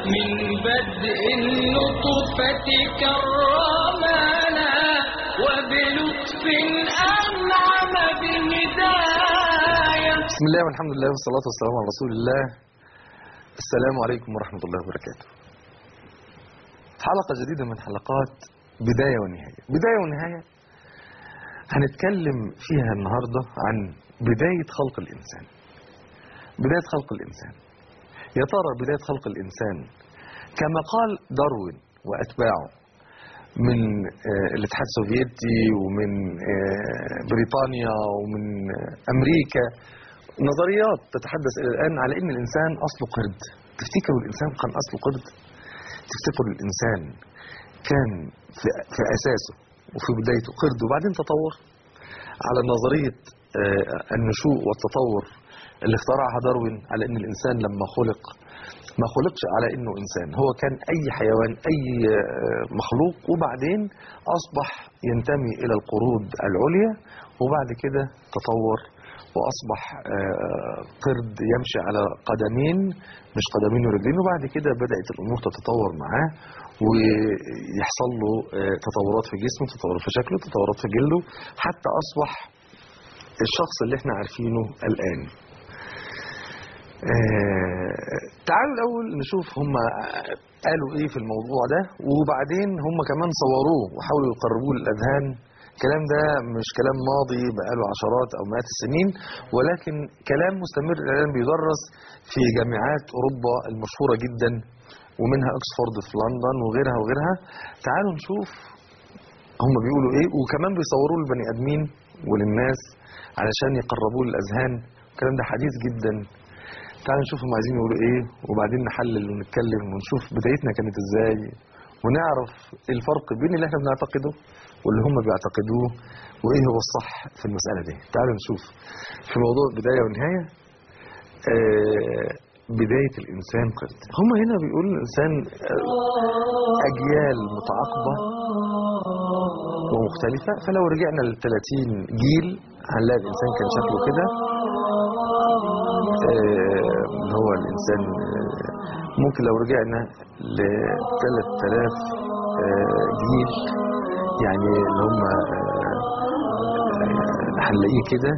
من بدء النطفة كرمنا وبلطف أنعم بهداية بسم الله والحمد لله والصلاة والسلام على رسول الله السلام عليكم ورحمة الله وبركاته حلقة جديدة من حلقات بداية ونهاية بداية ونهاية هنتكلم فيها النهاردة عن بداية خلق الإنسان بداية خلق الإنسان يا ترى بداية خلق الإنسان كما قال داروين وأتباعه من آه، الاتحاد السوفيتي ومن آه، بريطانيا ومن آه، أمريكا نظريات تتحدث إلى الآن على أن الإنسان أصله قرد تفتكروا الإنسان كان أصله قرد تفتكروا الإنسان كان في, في أساسه وفي بدايته قرد وبعدين تطور على نظرية آه، النشوء والتطور اللي اخترعها داروين على أن الإنسان لما خلق ما خلقش على أنه إنسان هو كان أي حيوان أي آه، مخلوق وبعدين أصبح ينتمي إلى القرود العليا وبعد كده تطور وأصبح آه، قرد يمشي على قدمين مش قدمين ورجلين وبعد كده بدأت الأمور تتطور معاه ويحصل له آه، تطورات في جسمه تطورات في شكله تطورات في جلده حتى أصبح الشخص اللي احنا عارفينه الآن آه، تعالوا الأول نشوف هم قالوا إيه في الموضوع ده وبعدين هم كمان صوروه وحاولوا يقربوه للأذهان الكلام ده مش كلام ماضي بقاله عشرات أو مئات السنين ولكن كلام مستمر الآن بيدرس في جامعات أوروبا المشهورة جدا ومنها أكسفورد في لندن وغيرها وغيرها تعالوا نشوف هم بيقولوا إيه وكمان بيصوروه للبني آدمين وللناس علشان يقربوه للأذهان الكلام ده حديث جدا تعالوا نشوف هم عايزين يقولوا ايه وبعدين نحلل ونتكلم ونشوف بدايتنا كانت ازاي ونعرف إيه الفرق بين اللي احنا بنعتقده واللي هم بيعتقدوه وايه هو الصح في المسألة دي تعالوا نشوف في موضوع بداية ونهاية آه بداية الإنسان قرد هم هنا بيقولوا الإنسان آه، أجيال متعاقبة ومختلفة فلو رجعنا ل 30 جيل هنلاقي الإنسان كان شكله كده آه، اللي هو الإنسان آه، ممكن لو رجعنا ل 3000 آه، جيل يعني اللي هم آه، آه، هنلاقيه كده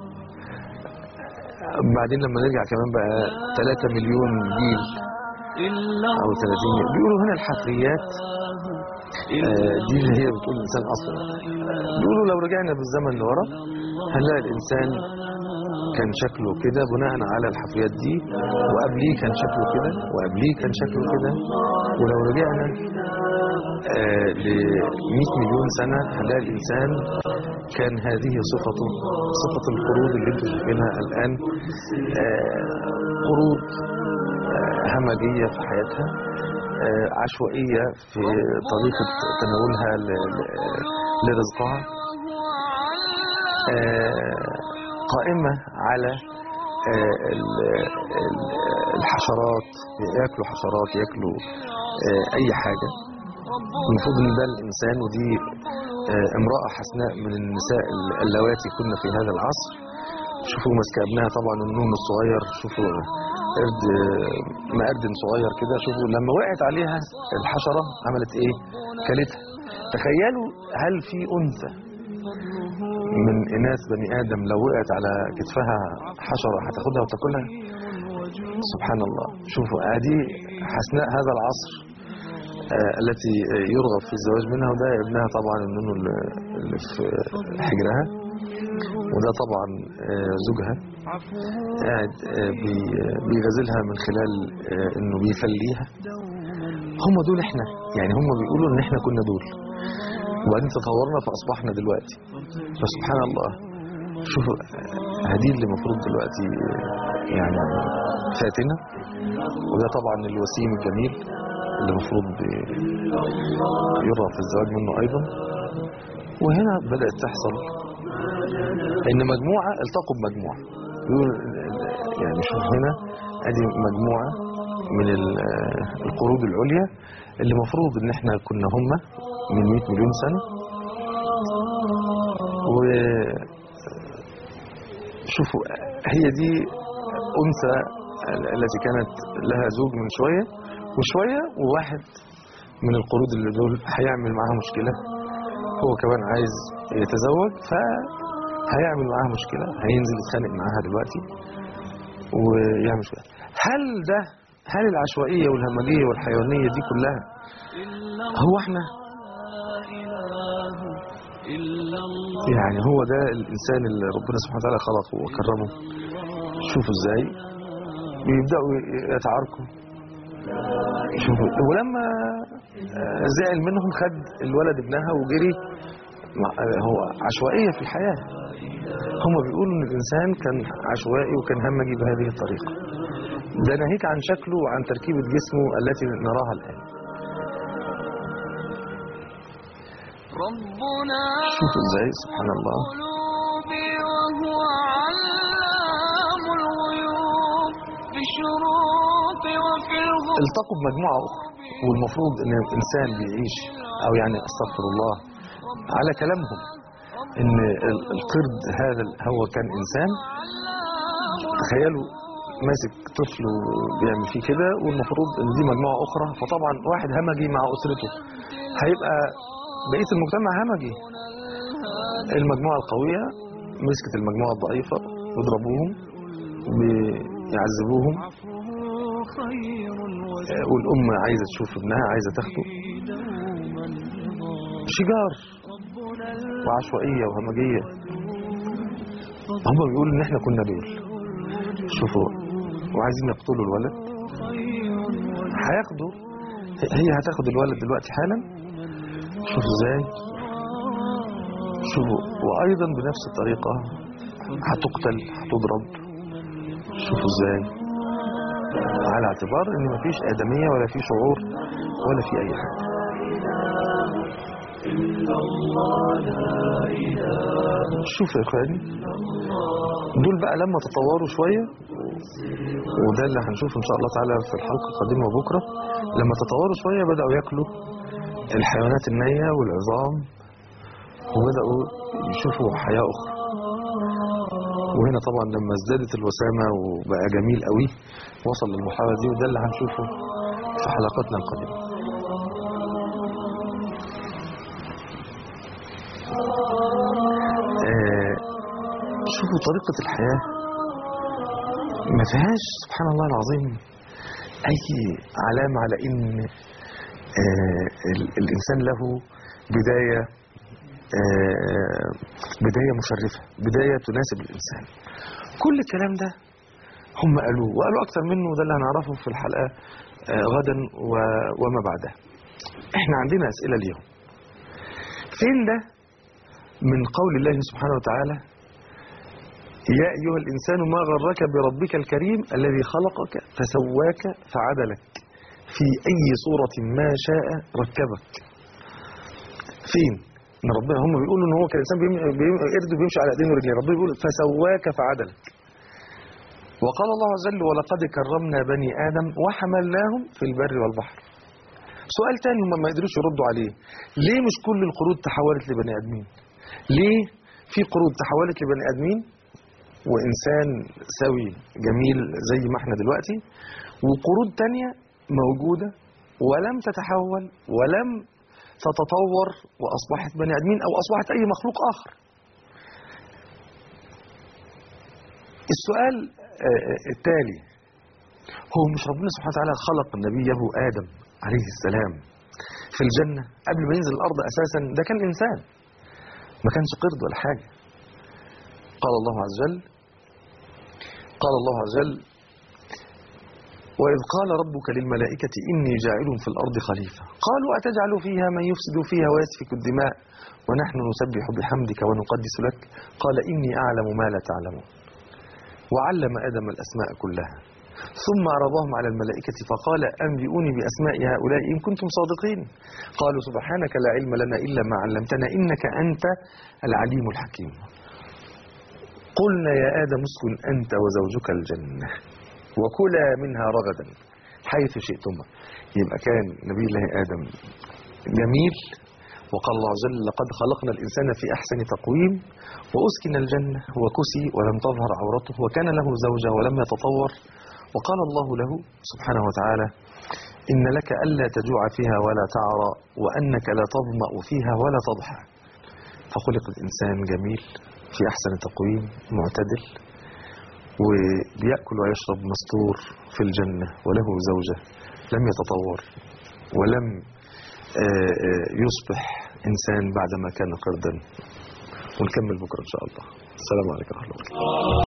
بعدين لما نرجع كمان بقى 3 مليون جيل أو 30 مليون بيقولوا هنا الحفريات آه، دي اللي هي بتقول الإنسان أصلا بيقولوا لو رجعنا بالزمن لورا هنلاقي الإنسان كان شكله كده بناء على الحفريات دي وقبليه كان شكله كده وقبليه كان شكله كده ولو رجعنا آه ل 100 مليون سنة هنلاقي الإنسان كان هذه صفته صفة القرود اللي انتم شايفينها الآن آه قرود آه همجية في حياتها آه عشوائية في طريقة تناولها ل- ل- لرزقها آه، قائمة على آه، ال- ال- الحشرات ياكلوا حشرات ياكلوا آه، أي حاجة المفروض ان ده الإنسان ودي آه، امرأة حسناء من النساء اللواتي كنا في هذا العصر شوفوا ماسكة ابنها طبعا النون الصغير شوفوا قرد آه، مقدم صغير كده شوفوا لما وقعت عليها الحشرة عملت ايه كلتها تخيلوا هل في أنثى من إناث بني آدم لو وقعت على كتفها حشرة هتاخدها وتاكلها سبحان الله شوفوا ادي حسناء هذا العصر آه، التي آه، يرغب في الزواج منها وده ابنها طبعا النونو اللي اللي في حجرها وده طبعا آه، زوجها قاعد آه، بي- آه، بيغازلها من خلال آه، انه بيفليها هم دول احنا يعني هم بيقولوا ان احنا كنا دول وبعدين تطورنا فاصبحنا دلوقتي فسبحان الله شوفوا هذه اللي المفروض دلوقتي يعني فاتنة وده طبعا الوسيم الجميل اللي المفروض يرغب في الزواج منه أيضا وهنا بدأت تحصل إن مجموعة التقوا بمجموعة يقول يعني شوف هنا ادي مجموعة من ال- القرود العليا اللي المفروض ان احنا كنا هم من 100 مليون سنة و شوفوا هي دي أنثى التي كانت لها زوج من شوية وشوية وواحد من القرود اللي دول هيعمل معاها مشكلة هو كمان عايز يتزوج فهيعمل معاها مشكلة هينزل يتخانق معاها دلوقتي ويعمل مشكلة هل ده هل العشوائية والهمجية والحيوانية دي كلها هو احنا يعني هو ده الإنسان اللي ربنا سبحانه وتعالى خلقه وكرمه شوفوا ازاي بيبدأوا يتعاركوا شوفوا ولما آه، زعل منهم خد الولد ابنها وجري مع- آه، هو عشوائية في الحياة هم بيقولوا ان الانسان كان عشوائي وكان همجي بهذه الطريقة ده ناهيك عن شكله وعن تركيبة جسمه التي نراها الآن ربنا شوفوا ازاي سبحان الله القلوب وهو علام الغيوب في الشروق وفي الغروب التقوا بمجموعة أخرى والمفروض ان الانسان بيعيش او يعني استغفر الله على كلامهم ان ال- القرد هذا ال- هو كان انسان تخيلوا ماسك طفل وبيعمل فيه كده والمفروض ان دي مجموعة اخرى فطبعا واحد همجي مع اسرته هيبقى بقية المجتمع همجي المجموعة القوية مسكت المجموعة الضعيفة وضربوهم بيعذبوهم عفوه خير آه، والأم عايزة تشوف ابنها عايزة تاخده دوما شجار ربنا وعشوائية وهمجية هم بيقولوا ان احنا كنا دول شوفوا وعايزين يقتلوا الولد هياخدوا هي هتاخد الولد دلوقتي حالا شوفوا ازاي شوفوا وايضا بنفس الطريقة هتقتل هتضرب شوفوا ازاي على اعتبار ان مفيش ادمية ولا في شعور ولا في اي حاجة شوف يا اخواني دول بقى لما تطوروا شوية وده اللي هنشوفه ان شاء الله تعالى في الحلقة القادمة بكرة لما تطوروا شوية بدأوا ياكلوا الحيوانات النية والعظام وبدأوا يشوفوا حياة أخرى وهنا طبعا لما ازدادت الوسامة وبقى جميل قوي وصل للمرحلة دي وده اللي هنشوفه في حلقاتنا القادمة آه، شوفوا طريقة الحياة ما فيهاش سبحان الله العظيم أي علامة على إن آه، ال- الإنسان له بداية آه، بداية مشرفة بداية تناسب الإنسان كل الكلام ده هم قالوه وقالوا أكتر منه وده اللي هنعرفه في الحلقة آه، غدا و- وما بعدها احنا عندنا أسئلة ليهم فين ده من قول الله سبحانه وتعالى يا أيها الإنسان ما غرك بربك الكريم الذي خلقك فسواك فعدلك في أي صورة ما شاء ركبك فين ان ربنا هم بيقولوا ان هو كان انسان بيم... بيم... قرد بيمشي على ايدين ورجلين ربنا بيقول فسواك فعدلك وقال الله عز وجل ولقد كرمنا بني ادم وحملناهم في البر والبحر سؤال تاني هم ما قدروش يردوا عليه ليه مش كل القرود تحولت لبني ادمين ليه في قرود تحولت لبني ادمين وانسان سوي جميل زي ما احنا دلوقتي وقرود تانية موجودة ولم تتحول ولم تتطور واصبحت بني ادمين او اصبحت اي مخلوق اخر السؤال آه، آه، التالي هو مش ربنا سبحانه وتعالى خلق نبيه ادم عليه السلام في الجنة قبل ما ينزل الارض اساسا ده كان انسان ما كانش قرد ولا حاجة قال الله عز وجل قال الله عز وجل وإذ قال ربك للملائكة إني جاعل في الأرض خليفة قالوا أتجعل فيها من يفسد فيها ويسفك الدماء ونحن نسبح بحمدك ونقدس لك قال إني أعلم ما لا تعلمون وعلم آدم الأسماء كلها ثم عرضهم على الملائكة فقال أنبئوني بأسماء هؤلاء إن كنتم صادقين قالوا سبحانك لا علم لنا إلا ما علمتنا إنك أنت العليم الحكيم قلنا يا آدم اسكن أنت وزوجك الجنة وكلا منها رغدا حيث شئتما يبقى كان نبي الله آدم جميل وقال الله عز وجل لقد خلقنا الإنسان في أحسن تقويم وأسكن الجنة وكسي ولم تظهر عورته وكان له زوجة ولم يتطور وقال الله له سبحانه وتعالى إن لك ألا تجوع فيها ولا تعرى وأنك لا تظمأ فيها ولا تضحى فخلق الإنسان جميل في أحسن تقويم معتدل وبيأكل ويشرب مستور في الجنة وله زوجة لم يتطور ولم آه، آه، يصبح إنسان بعدما كان قردا ونكمل بكرة إن شاء الله السلام عليكم ورحمة الله